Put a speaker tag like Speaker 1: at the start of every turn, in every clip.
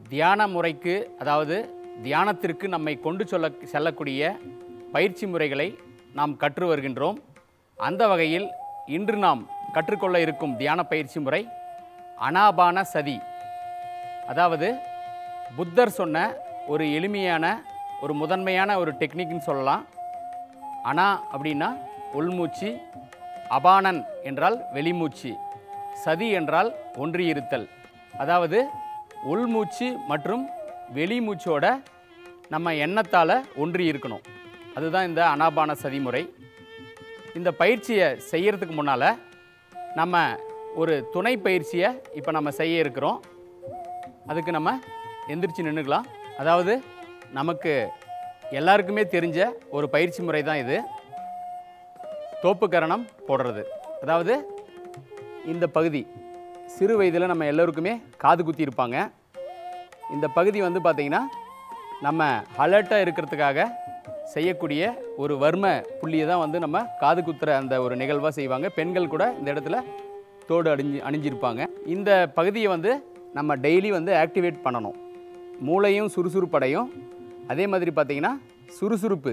Speaker 1: தியான முறைக்கு அதாவது தியானத்திற்கு நம்மை கொண்டு சொல்ல செல்லக்கூடிய பயிற்சி முறைகளை நாம் கற்று வருகின்றோம் அந்த வகையில் இன்று நாம் கற்றுக்கொள்ள இருக்கும் தியான பயிற்சி முறை அனாபான சதி அதாவது புத்தர் சொன்ன ஒரு எளிமையான ஒரு முதன்மையான ஒரு டெக்னிக்னு சொல்லலாம் அனா அப்படின்னா உள்மூச்சு அபானன் என்றால் வெளிமூச்சு சதி என்றால் ஒன்றியிருத்தல் அதாவது உள்மூச்சு மற்றும் வெளிமூச்சோட நம்ம எண்ணத்தால் ஒன்றி இருக்கணும் அதுதான் இந்த அனாபான சதி முறை இந்த பயிற்சியை செய்யறதுக்கு முன்னால் நம்ம ஒரு துணை பயிற்சியை இப்போ நம்ம செய்ய இருக்கிறோம் அதுக்கு நம்ம எந்திரிச்சு நின்றுக்கலாம் அதாவது நமக்கு எல்லாருக்குமே தெரிஞ்ச ஒரு பயிற்சி முறை தான் இது தோப்புக்கரணம் போடுறது அதாவது இந்த பகுதி சிறு வயதில் நம்ம எல்லோருக்குமே காது குத்தி இருப்பாங்க இந்த பகுதி வந்து பார்த்திங்கன்னா நம்ம அலர்ட்டாக இருக்கிறதுக்காக செய்யக்கூடிய ஒரு வர்ம புள்ளியை தான் வந்து நம்ம காது குத்துற அந்த ஒரு நிகழ்வாக செய்வாங்க பெண்கள் கூட இந்த இடத்துல தோடு அணிஞ்சு அணிஞ்சிருப்பாங்க இந்த பகுதியை வந்து நம்ம டெய்லி வந்து ஆக்டிவேட் பண்ணணும் மூளையும் சுறுசுறுப்படையும் அதே மாதிரி பார்த்திங்கன்னா சுறுசுறுப்பு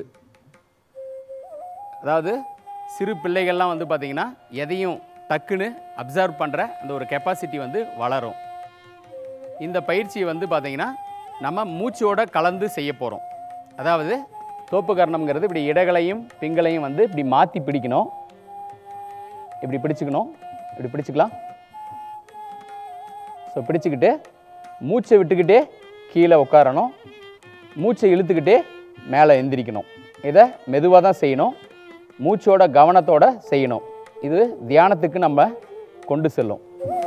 Speaker 1: அதாவது சிறு பிள்ளைகள்லாம் வந்து பார்த்திங்கன்னா எதையும் டக்குன்னு அப்சர்வ் பண்ணுற அந்த ஒரு கெப்பாசிட்டி வந்து வளரும் இந்த பயிற்சியை வந்து பார்த்திங்கன்னா நம்ம மூச்சோட கலந்து செய்ய போகிறோம் அதாவது தோப்பு கரணம்ங்கிறது இப்படி இடகளையும் பிங்களையும் வந்து இப்படி மாற்றி பிடிக்கணும் இப்படி பிடிச்சுக்கணும் இப்படி பிடிச்சுக்கலாம் ஸோ பிடிச்சிக்கிட்டு மூச்சை விட்டுக்கிட்டே கீழே உட்காரணும் மூச்சை இழுத்துக்கிட்டே மேலே எந்திரிக்கணும் இதை மெதுவாக தான் செய்யணும் மூச்சோட கவனத்தோட செய்யணும் இது தியானத்துக்கு நம்ம கொண்டு செல்லும்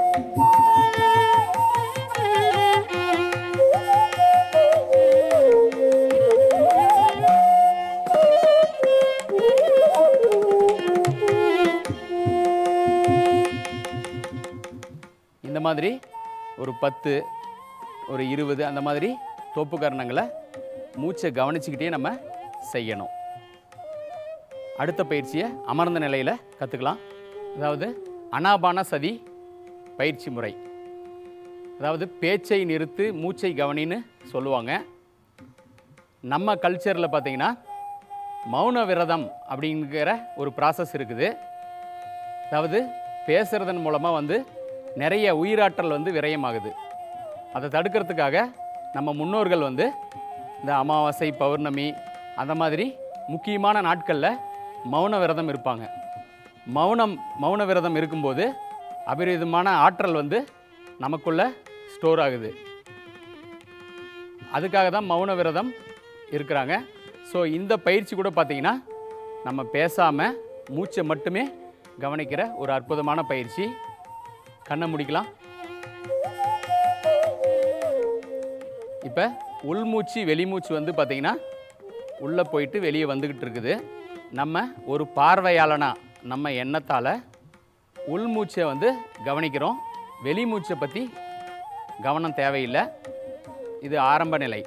Speaker 1: இந்த மாதிரி ஒரு பத்து ஒரு இருபது அந்த மாதிரி தோப்பு கரணங்களை மூச்சை கவனிச்சுக்கிட்டே நம்ம செய்யணும் அடுத்த பயிற்சியை அமர்ந்த நிலையில் கற்றுக்கலாம் அதாவது அனாபான சதி பயிற்சி முறை அதாவது பேச்சை நிறுத்து மூச்சை கவனின்னு சொல்லுவாங்க நம்ம கல்ச்சரில் பார்த்தீங்கன்னா மௌன விரதம் அப்படிங்கிற ஒரு ப்ராசஸ் இருக்குது அதாவது பேசுகிறதன் மூலமாக வந்து நிறைய உயிராற்றல் வந்து விரயமாகுது அதை தடுக்கிறதுக்காக நம்ம முன்னோர்கள் வந்து இந்த அமாவாசை பௌர்ணமி அந்த மாதிரி முக்கியமான நாட்களில் மௌன விரதம் இருப்பாங்க மௌனம் மௌன விரதம் இருக்கும்போது அபரிதமான ஆற்றல் வந்து நமக்குள்ள ஸ்டோர் ஆகுது அதுக்காக தான் மௌன விரதம் இருக்கிறாங்க ஸோ இந்த பயிற்சி கூட பார்த்தீங்கன்னா நம்ம பேசாமல் மூச்சை மட்டுமே கவனிக்கிற ஒரு அற்புதமான பயிற்சி கண்ணை முடிக்கலாம் இப்போ உள்மூச்சு வெளிமூச்சு வந்து பார்த்திங்கன்னா உள்ளே போயிட்டு வெளியே வந்துக்கிட்டு இருக்குது நம்ம ஒரு பார்வையாளனா நம்ம எண்ணத்தால் உள்மூச்சை வந்து கவனிக்கிறோம் வெளிமூச்சை பற்றி கவனம் தேவையில்லை இது ஆரம்ப நிலை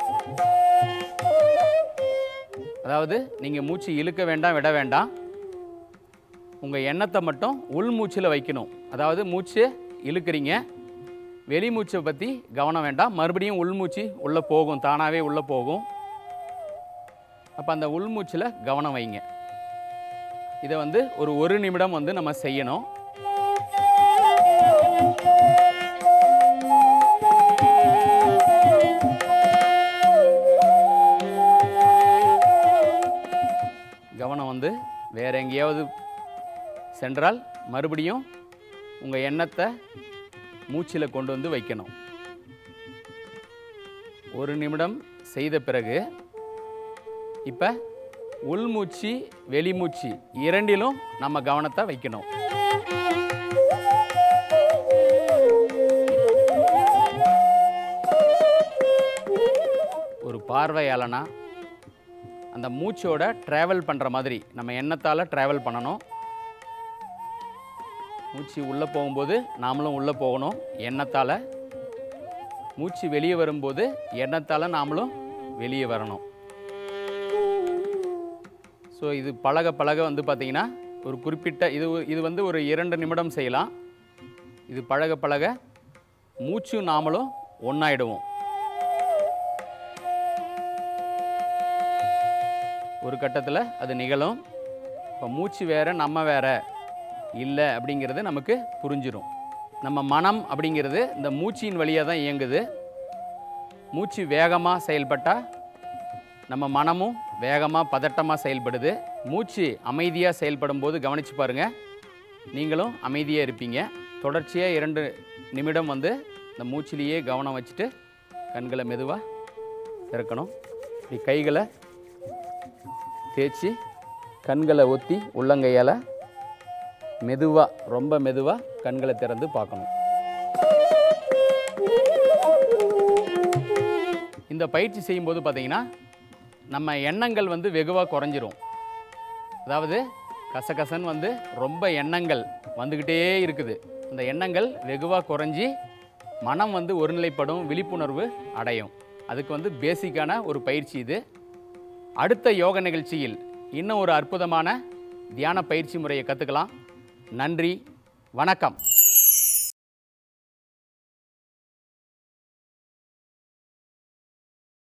Speaker 1: அதாவது நீங்கள் மூச்சு இழுக்க வேண்டாம் விட வேண்டாம் உங்கள் எண்ணத்தை மட்டும் உள் மூச்சில் வைக்கணும் அதாவது மூச்சு இழுக்கிறீங்க வெளி மூச்சை பற்றி கவனம் வேண்டாம் மறுபடியும் உள்மூச்சு உள்ளே போகும் தானாகவே உள்ளே போகும் அப்போ அந்த உள்மூச்சில் கவனம் வைங்க இதை வந்து ஒரு ஒரு நிமிடம் வந்து நம்ம செய்யணும் கவனம் வந்து வேற எங்கேயாவது சென்றால் மறுபடியும் உங்கள் எண்ணத்தை மூச்சில் கொண்டு வந்து வைக்கணும் ஒரு நிமிடம் செய்த பிறகு இப்போ உள்மூச்சு வெளிமூச்சு இரண்டிலும் நம்ம கவனத்தை வைக்கணும் ஒரு பார்வையாளனா அந்த மூச்சோட ட்ராவல் பண்ணுற மாதிரி நம்ம எண்ணத்தால் ட்ராவல் பண்ணணும் மூச்சு உள்ளே போகும்போது நாமளும் உள்ளே போகணும் எண்ணத்தால் மூச்சு வெளியே வரும்போது எண்ணத்தால் நாமளும் வெளியே வரணும் ஸோ இது பழக பழக வந்து பார்த்திங்கன்னா ஒரு குறிப்பிட்ட இது ஒரு- இது வந்து ஒரு இரண்டு நிமிடம் செய்யலாம் இது பழக பழக மூச்சு நாமளும் ஒன்றாயிடுவோம் ஒரு கட்டத்தில் அது நிகழும் இப்போ மூச்சு வேற நம்ம வேற இல்லை அப்படிங்கிறது நமக்கு புரிஞ்சிடும் நம்ம மனம் அப்படிங்கிறது இந்த மூச்சின் வழியாக தான் இயங்குது மூச்சு வேகமாக செயல்பட்டால் நம்ம மனமும் வேகமாக பதட்டமாக செயல்படுது மூச்சு அமைதியாக செயல்படும் போது கவனித்து பாருங்கள் நீங்களும் அமைதியாக இருப்பீங்க தொடர்ச்சியாக இரண்டு நிமிடம் வந்து இந்த மூச்சிலேயே கவனம் வச்சுட்டு கண்களை மெதுவாக திறக்கணும் இப்படி கைகளை தேய்ச்சி கண்களை ஒத்தி உள்ளங்கையால் மெதுவாக ரொம்ப மெதுவாக கண்களை திறந்து பார்க்கணும் இந்த பயிற்சி செய்யும்போது பார்த்தீங்கன்னா நம்ம எண்ணங்கள் வந்து வெகுவாக குறைஞ்சிரும் அதாவது கசகசன்னு வந்து ரொம்ப எண்ணங்கள் வந்துக்கிட்டே இருக்குது அந்த எண்ணங்கள் வெகுவாக குறைஞ்சி மனம் வந்து ஒருநிலைப்படும் விழிப்புணர்வு அடையும் அதுக்கு வந்து பேசிக்கான ஒரு பயிற்சி இது அடுத்த யோக நிகழ்ச்சியில் இன்னும் ஒரு அற்புதமான தியான பயிற்சி முறையை கற்றுக்கலாம் நன்றி வணக்கம்